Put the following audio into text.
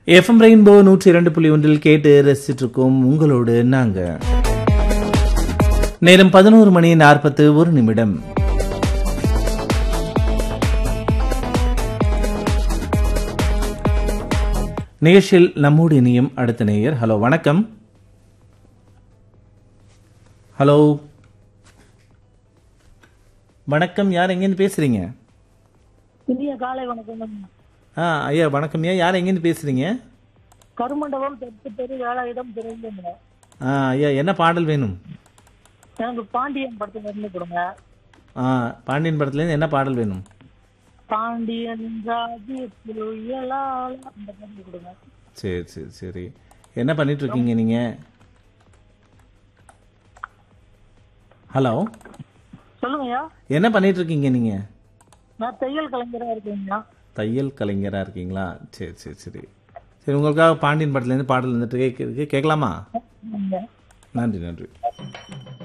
FM rainbow நூற்றி இரண்டு புள்ளி ஒன்றில் கேட்டு ரசிச்சிட்டு இருக்கோம் உங்களோடு நாங்க நேரம் பதினோரு மணி நாற்பத்து ஒரு நிமிடம் நிகழ்ச்சியில் நம்மோடு இனியும் அடுத்த நேயர் ஹலோ வணக்கம் ஹலோ வணக்கம் யார் எங்கேருந்து பேசுறீங்க இனிய காலை வணக்கம் ஆ ஐயா வணக்கம் ஐயா யார் எங்கேருந்து பேசுறீங்க கருமண்டபம் தெற்கு தெரு வேலாயுதம் திரைங்க ஆ ஐயா என்ன பாடல் வேணும் எனக்கு பாண்டியன் படத்துல இருந்து கொடுங்க ஆ பாண்டியன் படத்துலேருந்து என்ன பாடல் வேணும் பாண்டியன் ராஜ்யத்தில் இயலால அந்த பாட்டு கொடுங்க சரி சரி சரி என்ன பண்ணிட்டு இருக்கீங்க நீங்க ஹலோ சொல்லுங்கய்யா என்ன பண்ணிட்டு இருக்கீங்க நீங்க நான் தையல் கலைஞரா இருக்கேங்கய்யா தையல் கலைஞரா இருக்கீங்களா சரி சரி சரி சரி உங்களுக்காக பாண்டியன் படத்துலேருந்து பாடல் வந்துட்டு கேட்க கேட்கலாமா ஆமாங்க. நன்றி நன்றி